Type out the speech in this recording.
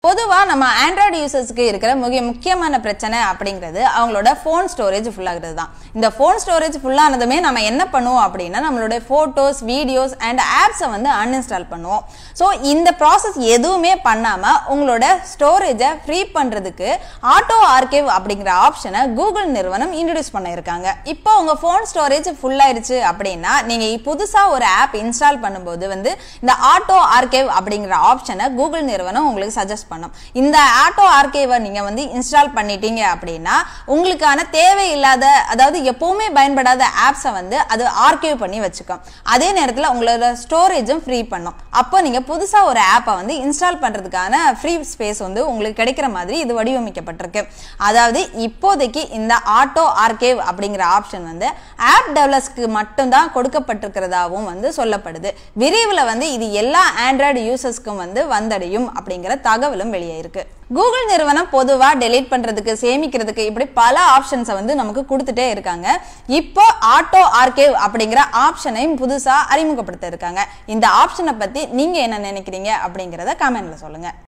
பொதுவாக நம்ம ஆண்ட்ராய்டு யூசர்ஸ்க்கு இருக்கிற மிக முக்கியமான பிரச்சனை அப்படிங்கிறது அவங்களோட ஃபோன் ஸ்டோரேஜ் ஃபுல்லாகிறது தான் இந்த ஃபோன் ஸ்டோரேஜ் ஃபுல்லானதுமே நம்ம என்ன பண்ணுவோம் அப்படின்னா நம்மளோட ஃபோட்டோஸ் வீடியோஸ் அண்ட் ஆப்ஸை வந்து அன்இன்ஸ்டால் பண்ணுவோம் ஸோ இந்த ப்ராசஸ் எதுவுமே பண்ணாமல் உங்களோட ஸ்டோரேஜை ஃப்ரீ பண்ணுறதுக்கு ஆட்டோ ஆர்கேவ் அப்படிங்கிற ஆப்ஷனை கூகுள் நிறுவனம் இன்ட்ரடியூஸ் பண்ணியிருக்காங்க இப்போ உங்கள் ஃபோன் ஸ்டோரேஜ் ஃபுல்லாயிருச்சு அப்படின்னா நீங்கள் புதுசாக ஒரு ஆப் இன்ஸ்டால் பண்ணும்போது வந்து இந்த ஆட்டோ ஆர்கேவ் அப்படிங்கிற ஆப்ஷனை கூகுள் நிறுவனம் உங்களுக்கு சஜஸ்ட் பண்ணும் இந்த ஆட்டோ ஆர்கேவை நீங்கள் வந்து இன்ஸ்டால் பண்ணிட்டீங்க அப்படின்னா உங்களுக்கான தேவையில்லாத அதாவது எப்பவுமே பயன்படாத ஆப்ஸை வந்து அது ஆர்கேவ் பண்ணி வச்சுக்கும் அதே நேரத்தில் உங்களோட ஸ்டோரேஜும் ஃப்ரீ பண்ணும் அப்போ நீங்கள் புதுசாக ஒரு ஆப்பை வந்து இன்ஸ்டால் பண்ணுறதுக்கான ஃப்ரீ ஸ்பேஸ் வந்து உங்களுக்கு கிடைக்கிற மாதிரி இது வடிவமைக்கப்பட்டிருக்கு அதாவது இப்போதைக்கு இந்த ஆட்டோ ஆர்கேவ் அப்படிங்கிற ஆப்ஷன் வந்து ஆப் டெவலப்ஸ்க்கு மட்டும்தான் கொடுக்கப்பட்டிருக்கிறதாவும் வந்து சொல்லப்படுது விரைவில் வந்து இது எல்லா ஆண்ட்ராய்டு யூசர்ஸ்க்கும் வந்து வந்தடையும் அப்படிங்கிற தகவலும் வெளியாயிருக்கு கூகுள் நிறுவனம் பொதுவாக டெலீட் பண்ணுறதுக்கு சேமிக்கிறதுக்கு இப்படி பல ஆப்ஷன்ஸை வந்து நமக்கு கொடுத்துட்டே இருக்காங்க இப்போ ஆட்டோ ஆர்கேவ் அப்படிங்கிற ஆப்ஷனையும் புதுசாக அறிமுகப்படுத்த இருக்காங்க இந்த ஆப்ஷனை பற்றி நீங்கள் என்ன நினைக்கிறீங்க அப்படிங்கிறத கமெண்ட்ல சொல்லுங்கள்